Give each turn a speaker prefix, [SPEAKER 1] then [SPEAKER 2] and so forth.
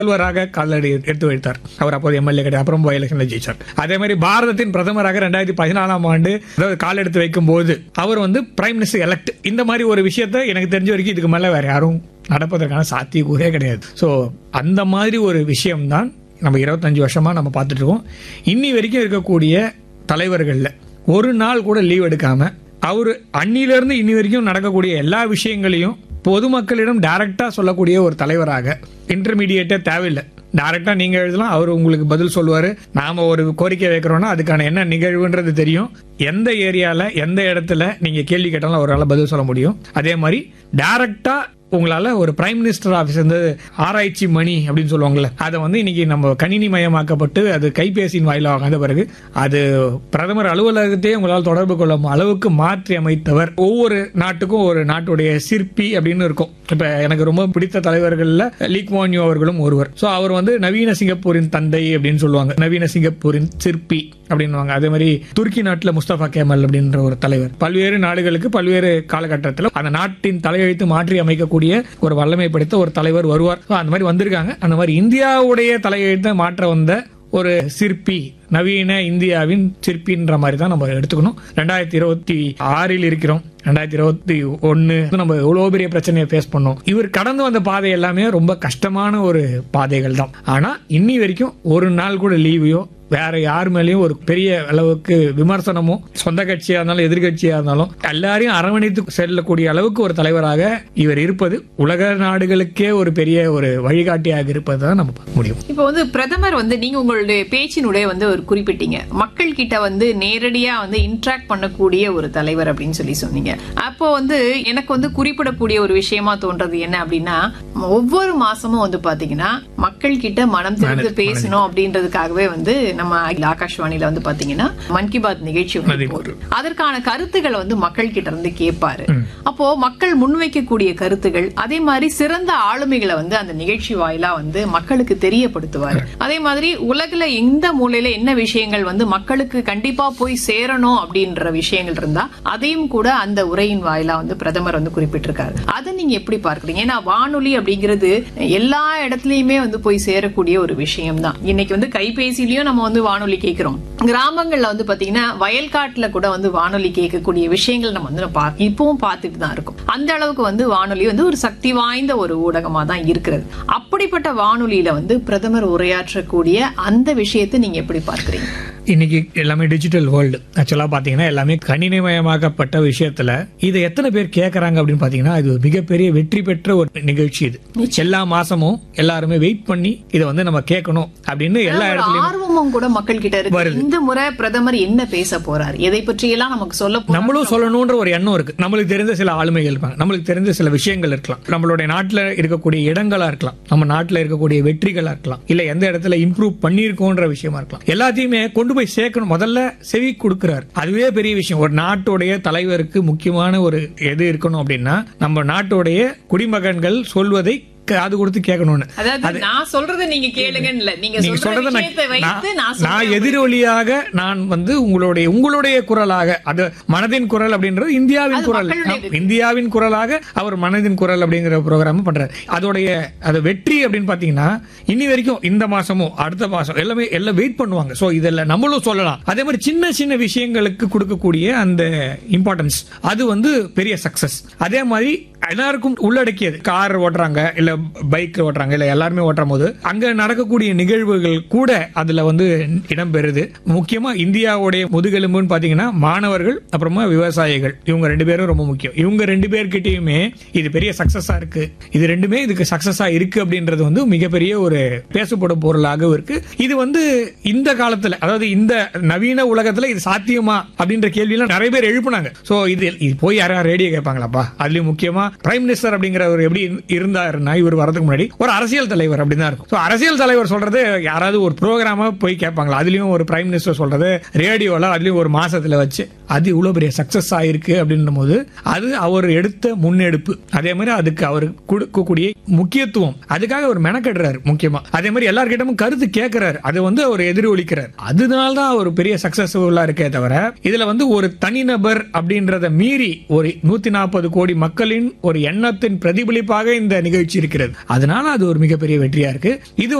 [SPEAKER 1] முதல்வராக காலடி எடுத்து வைத்தார் அவர் அப்போது எம்எல்ஏ கிடையாது அப்புறம் போய் எலெக்ஷன்ல ஜெயிச்சார் அதே மாதிரி பாரதத்தின் பிரதமராக ரெண்டாயிரத்தி பதினாலாம் ஆண்டு அதாவது கால் எடுத்து வைக்கும் போது அவர் வந்து பிரைம் மினிஸ்டர் எலெக்ட் இந்த மாதிரி ஒரு விஷயத்த எனக்கு தெரிஞ்ச வரைக்கும் இதுக்கு மேல வேற யாரும் நடப்பதற்கான சாத்தியக்கூறே கிடையாது ஸோ அந்த மாதிரி ஒரு விஷயம்தான் நம்ம இருபத்தஞ்சு வருஷமா நம்ம பார்த்துட்டு இருக்கோம் இன்னி வரைக்கும் இருக்கக்கூடிய தலைவர்கள்ல ஒரு நாள் கூட லீவ் எடுக்காம அவர் அன்னிலிருந்து இன்னி வரைக்கும் நடக்கக்கூடிய எல்லா விஷயங்களையும் பொதுமக்களிடம் டைரக்டா சொல்லக்கூடிய ஒரு தலைவராக இன்டர்மீடியேட்டே தேவையில்லை டைரக்டா நீங்க எழுதலாம் அவர் உங்களுக்கு பதில் சொல்லுவாரு நாம ஒரு கோரிக்கை வைக்கிறோம்னா அதுக்கான என்ன நிகழ்வுன்றது தெரியும் எந்த ஏரியால எந்த இடத்துல நீங்க கேள்வி கேட்டாலும் அவரால் பதில் சொல்ல முடியும் அதே மாதிரி டைரக்டா உங்களால ஒரு பிரைம் மினிஸ்டர் ஆபீஸ் வந்து ஆராய்ச்சி மணி அப்படின்னு சொல்லுவாங்கல்ல அதை வந்து இன்னைக்கு நம்ம கணினி மயமாக்கப்பட்டு அது கைபேசியின் வாயிலாக வந்த பிறகு அது பிரதமர் அலுவலகத்தையே உங்களால் தொடர்பு கொள்ளும் அளவுக்கு மாற்றி அமைத்தவர் ஒவ்வொரு நாட்டுக்கும் ஒரு நாட்டுடைய சிற்பி அப்படின்னு இருக்கும் இப்ப எனக்கு ரொம்ப பிடித்த தலைவர்கள்ல லீக் வான்யூ அவர்களும் ஒருவர் சோ அவர் வந்து நவீன சிங்கப்பூரின் தந்தை அப்படின்னு சொல்லுவாங்க நவீன சிங்கப்பூரின் சிற்பி அப்படின்னுவாங்க அதே மாதிரி துருக்கி நாட்டுல முஸ்தபா கேமல் அப்படின்ற ஒரு தலைவர் பல்வேறு நாடுகளுக்கு பல்வேறு காலகட்டத்தில் அந்த நாட்டின் தலையெழுத்து மாற்றி அமைக்கக்கூடிய ஒரு வல்லமை படைத்த ஒரு தலைவர் வருவார் So, அந்த மாதிரி வந்திருக்காங்க அந்த மாதிரி இந்தியாவுடைய தலையெழுத்தை மாற்ற வந்த ஒரு சிற்பி நவீன இந்தியாவின் சிற்பின்ற மாதிரி தான் நம்ம எடுத்துக்கணும் ரெண்டாயிரத்தி இருபத்தி ஆறில் இருக்கிறோம் ரெண்டாயிரத்தி இருபத்தி ஒன்னு நம்ம எவ்வளவு பெரிய பிரச்சனையை ஃபேஸ் பண்ணோம் இவர் கடந்து வந்த பாதை எல்லாமே ரொம்ப கஷ்டமான ஒரு பாதைகள் தான் ஆனா இன்னி வரைக்கும் ஒரு நாள் கூட லீவையோ வேற யார் மேலேயும் ஒரு பெரிய அளவுக்கு விமர்சனமோ சொந்த கட்சியா இருந்தாலும் எதிர்கட்சியா இருந்தாலும் எல்லாரையும் அரவணைத்து செல்லக்கூடிய அளவுக்கு ஒரு தலைவராக இவர் இருப்பது உலக நாடுகளுக்கே ஒரு பெரிய ஒரு வழிகாட்டியாக இருப்பது தான் நம்ம பார்க்க முடியும்
[SPEAKER 2] இப்போ வந்து பிரதமர் வந்து நீங்க உங்களுடைய பேச்சினுடைய வந்து ஒரு குறிப்பிட்டீங்க மக்கள் கிட்ட வந்து நேரடியா வந்து இன்ட்ராக்ட் பண்ணக்கூடிய ஒரு தலைவர் அப்படின்னு சொல்லி சொன்னீங்க அப்போ வந்து எனக்கு வந்து குறிப்பிடக்கூடிய ஒரு விஷயமா தோன்றது என்ன அப்படின்னா ஒவ்வொரு மாசமும் வந்து பாத்தீங்கன்னா மக்கள் கிட்ட மனம் திறந்து பேசணும் அப்படின்றதுக்காகவே வந்து நம்ம ஆகாஷ்வாணியில வந்து பாத்தீங்கன்னா மன் கி பாத் நிகழ்ச்சி வந்து
[SPEAKER 1] மதிப்பு.
[SPEAKER 2] போகுது. அதற்கான கருத்துக்களை வந்து மக்கள் கிட்ட இருந்து கேட்பாரு அப்போ மக்கள் முன்வைக்கக்கூடிய கருத்துகள் அதே மாதிரி சிறந்த ஆளுமைகளை வந்து அந்த நிகழ்ச்சி வாயிலா வந்து மக்களுக்கு தெரியப்படுத்துவாரு அதே மாதிரி உலகுல எந்த மூலையில என்ன விஷயங்கள் வந்து மக்களுக்கு கண்டிப்பா போய் சேரணும் அப்படின்ற விஷயங்கள் இருந்தா அதையும் கூட அந்த உரையின் வாயிலா வந்து பிரதமர் வந்து குறிப்பிட்டிருக்காரு அதை நீங்க எப்படி பார்க்கறீங்க ஏன்னா வானொலி அப்படிங்கிறது எல்லா இடத்துலயுமே வந்து போய் சேரக்கூடிய ஒரு விஷயம் தான் இன்னைக்கு வந்து கைபேசியிலயும் நம்ம வந்து வானொலி கேட்கிறோம் கிராமங்கள்ல வந்து பாத்தீங்கன்னா வயல்காட்டுல கூட வந்து வானொலி கேட்கக்கூடிய விஷயங்கள் நம்ம வந்து பா- இப்பவும் பார்த்துட்டு தான் இருக்கோம் அந்த அளவுக்கு வந்து வானொலி வந்து ஒரு சக்தி வாய்ந்த ஒரு ஊடகமா தான் இருக்கிறது அப்படிப்பட்ட வானொலியில வந்து பிரதமர் உரையாற்றக்கூடிய அந்த விஷயத்தை நீங்க எப்படி பார்க்கறீங்க
[SPEAKER 1] இன்னைக்கு எல்லாமே டிஜிட்டல் வேர்ல்டு ஆக்சுவலா பாத்தீங்கன்னா எல்லாமே கணினிமயமாக்கப்பட்ட விஷயத்துல இதை எத்தனை பேர் கேக்குறாங்க அப்படின்னு பாத்தீங்கன்னா இது ஒரு மிகப்பெரிய வெற்றி பெற்ற ஒரு நிகழ்ச்சி இது எல்லா மாசமும் எல்லாருமே வெயிட் பண்ணி இதை வந்து நம்ம கேட்கணும் அப்படின்னு எல்லா
[SPEAKER 2] ஒரு
[SPEAKER 1] இடத்துலயும்
[SPEAKER 2] ஆர்வமும் கூட மக்கள் கிட்ட இருக்கு இந்த முறை பிரதமர் என்ன பேச போறார் எதை பற்றி எல்லாம் நமக்கு சொல்ல போறார்
[SPEAKER 1] நம்மளும் சொல்லணும்ன்ற ஒரு எண்ணம் இருக்கு நம்மளுக்கு தெரிந்த சில ஆளுமைகள் இருப்பாங்க நம்மளுக்கு தெரிந்த சில விஷயங்கள் இருக்கலாம் நம்மளுடைய நாட்டுல இருக்கக்கூடிய இடங்களா இருக்கலாம் நம்ம நாட்டுல இருக்கக்கூடிய வெற்றிகளா இருக்கலாம் இல்ல எந்த இடத்துல இம்ப்ரூவ் பண்ணிருக்கோன்ற விஷயமா இருக்கலாம் எல்லாத்தையுமே கொண்டு போய் சேர்க்கணும் முதல்ல செவி கொடுக்கிறார் அதுவே பெரிய விஷயம் ஒரு நாட்டுடைய தலைவருக்கு முக்கியமான ஒரு எது இருக்கணும் அப்படின்னா நம்ம நாட்டுடைய குடிமகன்கள் சொல்வதை காது கொடுத்து கேட்கணும்னு
[SPEAKER 2] அதாவது நான் சொல்றதை நீங்க கேளுங்கன்னு இல்ல நீங்க
[SPEAKER 1] நீங்க
[SPEAKER 2] சொல்ற
[SPEAKER 1] சொல்றத
[SPEAKER 2] விஷயத்தை
[SPEAKER 1] நான்
[SPEAKER 2] வைத்து நான்
[SPEAKER 1] நான்
[SPEAKER 2] சொல்றேன்
[SPEAKER 1] எதிரொலியாக நான் வந்து உங்களுடைய உங்களுடைய குரலாக அது மனதின் குரல் அப்படின்றது இந்தியாவின்
[SPEAKER 2] அது
[SPEAKER 1] குரல்
[SPEAKER 2] மக்களுடையது.
[SPEAKER 1] ஆம், இந்தியாவின் குரலாக அவர் மனதின் குரல் அப்படிங்கிற ப்ரோக்ராம் பண்றாரு அதோடைய அது வெற்றி அப்படின்னு பாத்தீங்கன்னா இனி வரைக்கும் இந்த மாசமும் அடுத்த மாசம் எல்லாமே எல்லாம் வெயிட் பண்ணுவாங்க சோ இதெல்லாம் நம்மளும் சொல்லலாம் அதே மாதிரி சின்ன சின்ன விஷயங்களுக்கு கொடுக்கக்கூடிய அந்த இம்பார்ட்டன்ஸ் அது வந்து பெரிய சக்சஸ் அதே மாதிரி எல்லாருக்கும் உள்ளடக்கியது கார் ஓட்டுறாங்க இல்ல பைக் ஓட்டுறாங்க இல்ல எல்லாருமே ஓட்டும் போது அங்க நடக்கக்கூடிய நிகழ்வுகள் கூட அதுல வந்து இடம்பெறுது முக்கியமா இந்தியாவுடைய முதுகெலும்புன்னு பாத்தீங்கன்னா மாணவர்கள் அப்புறமா விவசாயிகள் இவங்க ரெண்டு பேரும் ரொம்ப முக்கியம் இவங்க ரெண்டு பேர்கிட்டயுமே இது பெரிய சக்சஸா இருக்கு இது ரெண்டுமே இதுக்கு சக்சஸா இருக்கு அப்படின்றது வந்து மிகப்பெரிய ஒரு பேசப்படும் பொருளாகவும் இருக்கு இது வந்து இந்த காலத்துல அதாவது இந்த நவீன உலகத்துல இது சாத்தியமா அப்படின்ற கேள்வி எல்லாம் நிறைய பேர் எழுப்புனாங்க சோ இது இது போய் யாராவது ரேடியோ கேட்பாங்களாப்பா அதுலயும் முக்கியமா பிரைம் மினிஸ்டர் அப்படிங்கிறவர் எப்படி இருந்தாருன்னா இவர் வரதுக்கு முன்னாடி ஒரு அரசியல் தலைவர் அப்படின்னு தான் இருக்கும் So, அரசியல் தலைவர் சொல்றது யாராவது ஒரு ப்ரோக்ராமா போய் கேட்பாங்களா அதுலயும் ஒரு பிரைம் மினிஸ்டர் சொல்றது ரேடியோல அதுலயும் ஒரு மாசத்துல வச்சு அது இவ்வளவு பெரிய சக்சஸ் ஆயிருக்கு அப்படின்னும் போது அது அவர் எடுத்த முன்னெடுப்பு அதே மாதிரி அதுக்கு அவர் கொடுக்கக்கூடிய முக்கியத்துவம் அதுக்காக அவர் மெனக்கெடுறாரு முக்கியமா அதே மாதிரி எல்லார்கிட்டமும் கருத்து கேட்கிறாரு அது வந்து அவர் எதிரொலிக்கிறார் அதனால தான் அவர் பெரிய சக்சஸ்ஃபுல்லா இருக்கே தவிர இதுல வந்து ஒரு தனிநபர் அப்படின்றத மீறி ஒரு நூத்தி நாற்பது கோடி மக்களின் ஒரு எண்ணத்தின் பிரதிபலிப்பாக இந்த நிகழ்ச்சி இருக்கு இருக்கிறது அதனால அது ஒரு மிகப்பெரிய வெற்றியா இருக்கு இது